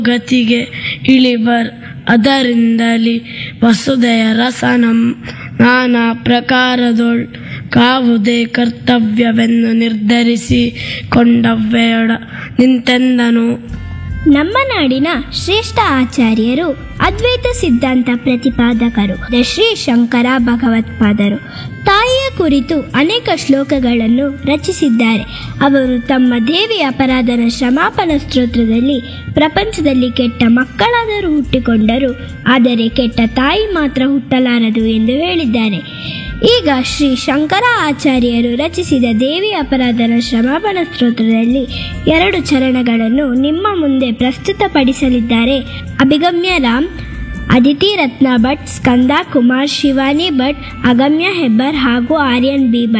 ಗತಿಗೆ ಇಳಿಬರ್ ಅದರಿಂದಲಿ ವಸುದೆಯ ರಸ ನಮ್ ನಾನಾ ಪ್ರಕಾರದೊಳ್ ಕಾವುದೇ ಕರ್ತವ್ಯವೆಂದು ನಿರ್ಧರಿಸಿ ಕೊಂಡವ್ವೆಯೊಡ ನಿಂತೆಂದನು ನಮ್ಮ ನಾಡಿನ ಶ್ರೇಷ್ಠ ಆಚಾರ್ಯರು ಅದ್ವೈತ ಸಿದ್ಧಾಂತ ಪ್ರತಿಪಾದಕರು ಶ್ರೀ ಶಂಕರ ಭಗವತ್ಪಾದರು ತಾಯಿಯ ಕುರಿತು ಅನೇಕ ಶ್ಲೋಕಗಳನ್ನು ರಚಿಸಿದ್ದಾರೆ ಅವರು ತಮ್ಮ ದೇವಿ ಅಪರಾಧನ ಕ್ಷಮಾಪನ ಸ್ತೋತ್ರದಲ್ಲಿ ಪ್ರಪಂಚದಲ್ಲಿ ಕೆಟ್ಟ ಮಕ್ಕಳಾದರೂ ಹುಟ್ಟಿಕೊಂಡರು ಆದರೆ ಕೆಟ್ಟ ತಾಯಿ ಮಾತ್ರ ಹುಟ್ಟಲಾರದು ಎಂದು ಹೇಳಿದ್ದಾರೆ ಈಗ ಶ್ರೀ ಶಂಕರ ಆಚಾರ್ಯರು ರಚಿಸಿದ ದೇವಿ ಅಪರಾಧನ ಕ್ಷಮಾಪಣ ಸ್ತೋತ್ರದಲ್ಲಿ ಎರಡು ಚರಣಗಳನ್ನು ನಿಮ್ಮ ಮುಂದೆ ಪ್ರಸ್ತುತಪಡಿಸಲಿದ್ದಾರೆ ಅಭಿಗಮ್ಯ ರಾಮ್ ಅದಿತಿ ರತ್ನ ಭಟ್ ಸ್ಕಂದ ಕುಮಾರ್ ಶಿವಾನಿ ಭಟ್ ಅಗಮ್ಯ ಹೆಬ್ಬರ್ ಹಾಗೂ ಆರ್ಯನ್ ಬಿ ಭಟ್